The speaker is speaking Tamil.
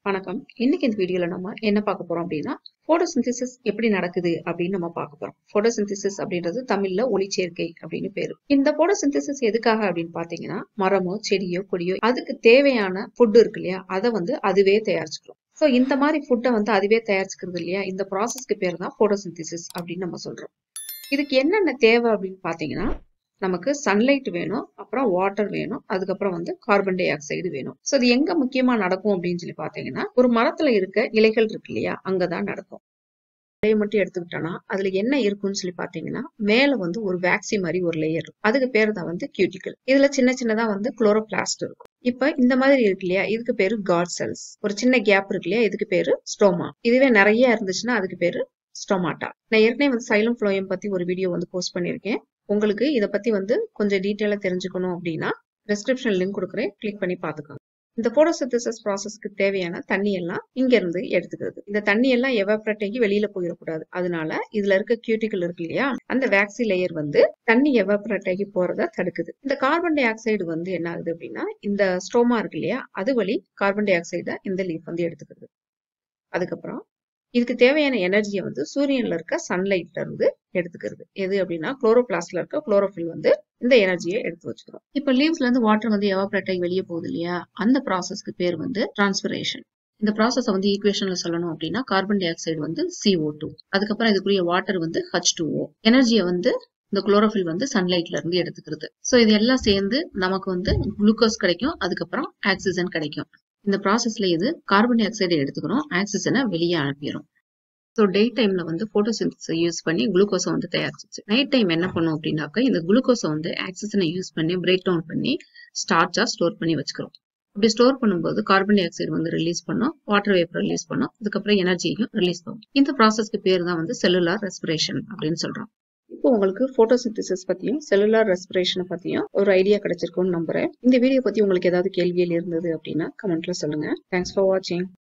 வணக்கம் இன்னைக்கு இந்த வீடியோல நம்ம என்ன பார்க்க போறோம் அப்படின்னா போட்டோசிந்தசிஸ் எப்படி நடக்குது அப்படின்னு நம்ம பார்க்க போறோம் போட்டோசிந்தசிஸ் அப்படின்றது தமிழ்ல ஒளிச்சேர்க்கை அப்படின்னு பேரு இந்த போட்டோசிந்தசிஸ் எதுக்காக அப்படின்னு பாத்தீங்கன்னா மரமோ செடியோ கொடியோ அதுக்கு தேவையான ஃபுட் இருக்கு இல்லையா அதை வந்து அதுவே தயாரிச்சுக்கிறோம் ஸோ இந்த மாதிரி ஃபுட்டை வந்து அதுவே தயாரிச்சுக்கிறது இல்லையா இந்த ப்ராசஸ்க்கு பேர் தான் போட்டோசிந்தசிஸ் அப்படின்னு நம்ம சொல்றோம் இதுக்கு என்னென்ன தேவை அப்படின்னு பாத்தீங்கன்னா நமக்கு சன்லைட் வேணும் அப்புறம் வாட்டர் வேணும் அதுக்கப்புறம் வந்து கார்பன் டை ஆக்சைடு வேணும் ஸோ இது எங்க முக்கியமா நடக்கும் அப்படின்னு சொல்லி பாத்தீங்கன்னா ஒரு மரத்துல இருக்க இலைகள் இருக்கு இல்லையா அங்கதான் நடக்கும் இலையை மட்டும் எடுத்துக்கிட்டோம்னா அதுல என்ன இருக்குன்னு சொல்லி பாத்தீங்கன்னா மேல வந்து ஒரு வேக்சி மாதிரி ஒரு லேயர் இருக்கும் அதுக்கு பேர் தான் வந்து கியூட்டிக்கல் இதுல சின்ன சின்னதா வந்து குளோரோபிளாஸ்ட் இருக்கும் இப்ப இந்த மாதிரி இருக்கு இல்லையா இதுக்கு பேரு காட் செல்ஸ் ஒரு சின்ன கேப் இருக்கு இல்லையா இதுக்கு பேரு ஸ்டோமா இதுவே நிறைய இருந்துச்சுன்னா அதுக்கு பேரு ஸ்டோமாட்டா நான் ஏற்கனவே வந்து சைலம் ஃப்ளோயம் பத்தி ஒரு வீடியோ வந்து போஸ்ட் பண்ணியிருக்கேன் உங்களுக்கு இதை பத்தி வந்து கொஞ்சம் டீட்டெயிலா தெரிஞ்சுக்கணும் அப்படின்னா டிஸ்கிரிப்ஷன் லிங்க் கொடுக்குறேன் கிளிக் பண்ணி பாத்துக்கோங்க இந்த போட்டோசிந்தசிஸ் ப்ராசஸ்க்கு தேவையான தண்ணி எல்லாம் இங்க இருந்து எடுத்துக்கிறது இந்த தண்ணி எல்லாம் எவாப்ரேட் ஆகி வெளியில போயிடக்கூடாது அதனால இதுல இருக்க கியூட்டிக்கல் இருக்கு இல்லையா அந்த வேக்சி லேயர் வந்து தண்ணி எவாப்ரேட் ஆகி போறத தடுக்குது இந்த கார்பன் டை ஆக்சைடு வந்து என்ன ஆகுது அப்படின்னா இந்த ஸ்டோமா இருக்கு இல்லையா அது வழி கார்பன் டை ஆக்சைடை இந்த லீஃப் வந்து எடுத்துக்கிறது அதுக்கப்புறம் இதுக்கு தேவையான எனர்ஜியை வந்து சூரியன்ல இருக்க சன்லைட்ல இருந்து எடுத்துக்கிறது எது அப்படின்னா குளோரோபிளாஸ்ட்ல இருக்க குளோரோஃபில் வந்து இந்த எனர்ஜியை எடுத்து வச்சுக்கிறோம் இப்ப லீவ்ஸ்ல இருந்து வாட்டர் வந்து எவாப்ரேட் ஆகி வெளியே போகுது இல்லையா அந்த ப்ராசஸ்க்கு பேர் வந்து டிரான்ஸ்பிரேஷன் இந்த ப்ராசஸ் வந்து ஈக்குவேஷன்ல சொல்லணும் அப்படின்னா கார்பன் டை ஆக்சைடு வந்து சிஓ டூ அதுக்கப்புறம் இதுக்குரிய வாட்டர் வந்து ஹச் டூ ஓ எனர்ஜியை வந்து இந்த குளோரோஃபில் வந்து சன்லைட்ல இருந்து எடுத்துக்கிறது ஸோ இது எல்லாம் சேர்ந்து நமக்கு வந்து குளுக்கோஸ் கிடைக்கும் அதுக்கப்புறம் ஆக்சிஜன் கிடைக்கும் இந்த ப்ராசஸ்ல இது கார்பன் டை ஆக்சைடை எடுத்துக்கிறோம் ஆக்சிஜனை வெளியே அனுப்பிடும் ஸோ டே டைம்ல வந்து போட்டோசிந்தசிஸை யூஸ் பண்ணி குளுக்கோஸை வந்து தயாரிச்சிச்சு நைட் டைம் என்ன பண்ணும் அப்படின்னாக்கா இந்த குளுக்கோஸை வந்து ஆக்சிஜனை யூஸ் பண்ணி பிரேக் டவுன் பண்ணி ஸ்டார்ச்சா ஸ்டோர் பண்ணி வச்சுக்கிறோம் அப்படி ஸ்டோர் பண்ணும்போது கார்பன் டை ஆக்சைடு வந்து ரிலீஸ் பண்ணும் வாட்டர் வேப்பர் ரிலீஸ் பண்ணும் அதுக்கப்புறம் எனர்ஜியும் ரிலீஸ் பண்ணும் இந்த ப்ராசஸ்க்கு பேர் தான் வந்து செல்லுலார் ரெஸ்பிரேஷன் அப்படின்னு சொல்றோம் இப்போ உங்களுக்கு போட்டோசிந்தசிஸ் பத்தியும் செல்லுலார் ரெஸ்பிரேஷனை பத்தியும் ஒரு ஐடியா கிடைச்சிருக்கும்னு நம்புறேன் இந்த வீடியோ பத்தி உங்களுக்கு ஏதாவது கேள்விகள் இருந்தது அப்படின்னா கமெண்ட்ல சொல்லுங்க தேங்க்ஸ் ஃபார் வாட்சிங்